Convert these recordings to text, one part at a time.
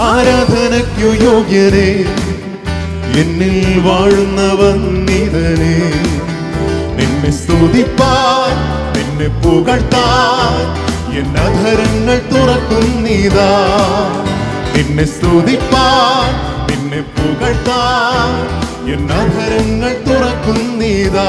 ആരാധനയ്ക്കു യോഗ്യനെ എന്നിൽ വാഴുന്നവൻ നീതനെ നിന്നെ സ്തുതിപ്പാൻ നിന്നെ പുകഴ്ത്താൻ എൻ അധരങ്ങൾ തുറക്കുന്നീതാ നിന്നെ സ്തുതിപ്പാൻ നിന്നെ പുകഴ്ത്താൻ എൻ അധരങ്ങൾ തുറക്കുന്നീതാ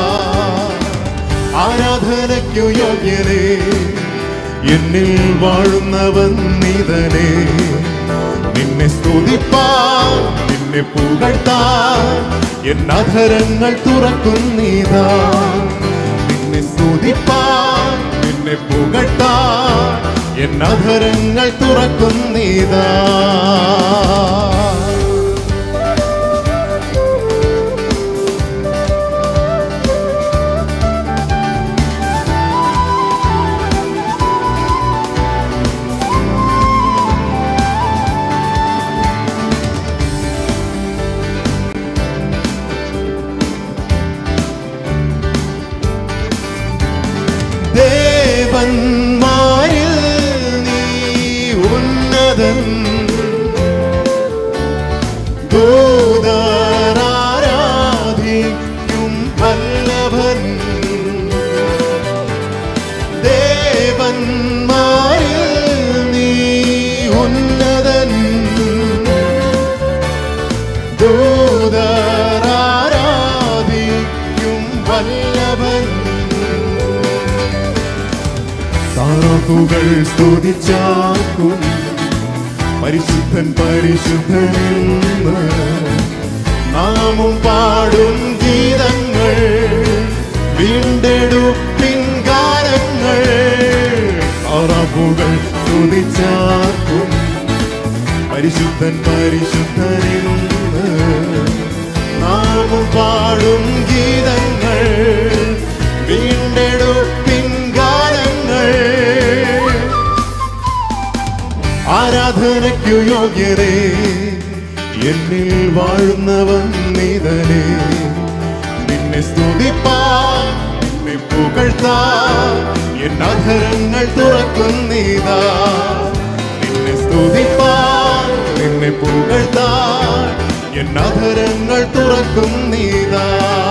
ആരാധനയ്ക്കു യോഗ്യനെ എന്നിൽ വാഴുന്നവൻ നീതനെ നിന്നെ സ്തുതിപ്പാൻ നിന്നെ പുകഴ്ത്താൻ എൻ അധരങ്ങൾ തുറക്കുന്നീതാ നിന്നെ സ്തുതിപ്പാൻ നിന്നെ പുകഴ്ത്താൻ എൻ അധരങ്ങൾ തുറക്കുന്നീതാ ദേവന്മാരിൽ നീ ഉന്നതൻ ദൂതരാരാധിക്കും വല്ലഭൻ ദേവന്മാരിൽ നീ ഉന്നതൻ ദൂതരാരാധിക്കും വല്ലഭൻ താറാക്കുകൾ സ്തുതിച്ചാക്കും പരിശുദ്ധൻ പരിശുദ്ധനെന്ന് നാമും പാടും ഗീതങ്ങൾ വീണ്ടെടുപ്പിൻ ഗാനങ്ങൾ താറാപ്പുകൾ സ്തുതിച്ചാക്കും പരിശുദ്ധൻ പരിശുദ്ധനെന്ന് നാമും പാടും ഗീതങ്ങൾ വീണ്ടെടുപ്പിൻ ഗാനങ്ങൾ ആരാധനയ്ക്കു യോഗ്യരെ എന്നിൽ വാഴുന്നവൻ നീതനെ നിന്നെ സ്തുതിപ്പാൻ നിന്നെ പുകഴ്ത്താൻ എൻ അധരങ്ങൾ തുറക്കുന്നീതാ നിന്നെ സ്തുതിപ്പാൻ നിന്നെ പുകഴ്ത്താൻ എൻ അധരങ്ങൾ തുറക്കുന്നീതാ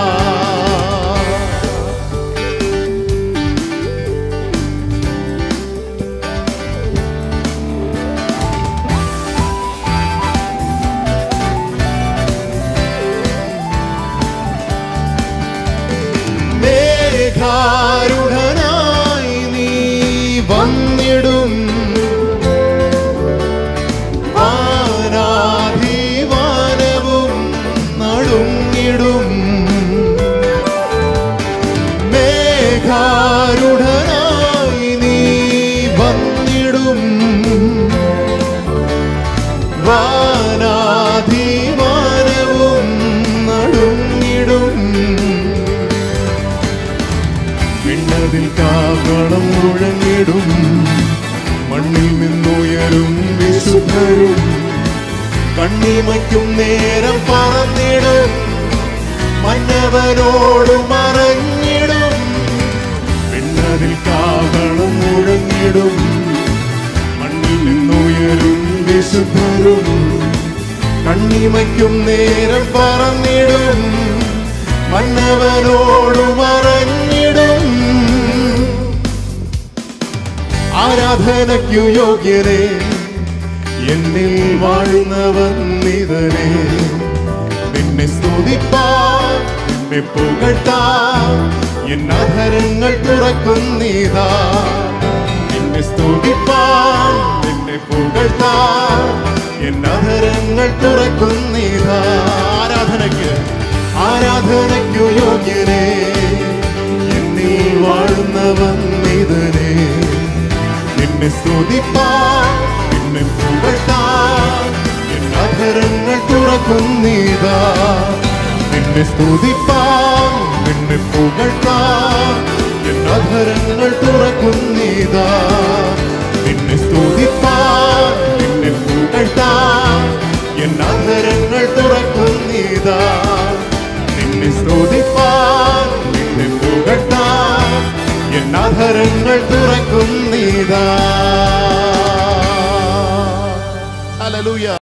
മേഘാരുഢനായി നീ വന്നിടും വാനാധിവാനവും നടുങ്ങിടും മേഘാരുഢനായി നീ വന്നിടും വാനാധിവാനവും നടുങ്ങിടും വിണ്ണതിൽ കാവളം മുഴങ്ങിടും മണ്ണിൽ നിന്നുയരും വിശുദ്ധരും കണ്ണിമയ്ക്കും നേരം പറന്നിടും മന്നവനോട് മറഞ്ഞിടും വിണ്ണതിൽ കാവളം മുഴങ്ങിടും മണ്ണിൽ നിന്നുയരും വിശുദ്ധരും കണ്ണിമയ്ക്കും നേരം പറന്നിടും മന്നവനോട് മറഞ്ഞിടും ആരാധനയ്ക്കു യോഗ്യരെ എന്നിൽ വാഴുന്നവൻ നിതനെ നിന്നെ സ്തുതിപ്പാൻ നിന്നെ പുകഴ്ത്താൻ എൻ അധരങ്ങൾ തുറക്കുന്നീതാ നിന്നെ സ്തുതിപ്പാൻ നിന്നെ പുകഴ്ത്താൻ എൻ അധരങ്ങൾ തുറക്കുന്നീതാ ആരാധനയ്ക്ക് ആരാധനയ്ക്കു യോഗ്യനെ എന്നിൽ വാഴുന്നവൻ നിതനെ നിന്നെ സ്തുതിപ്പാൻ നിന്നെ പുകഴ്ത്താൻ എൻ അധരങ്ങൾ തുറക്കുന്നീതാ നിന്നെ സ്തുതിപ്പാൻ നിന്നെ പുകഴ്ത്താൻ എൻ അധരങ്ങൾ തുറക്കുന്നീതാ നിന്നെ സ്തുതിപ്പാൻ നിന്നെ പുകഴ്ത്താൻ എൻ അധരങ്ങൾ തുറക്കുന്നീതാ നിന്നെ സ്തുതിപ്പാൻ നിന്നെ പുകഴ്ത്താൻ എൻ അധരങ്ങൾ തുറക്കുന്നീതാ ഹല്ലേലൂയ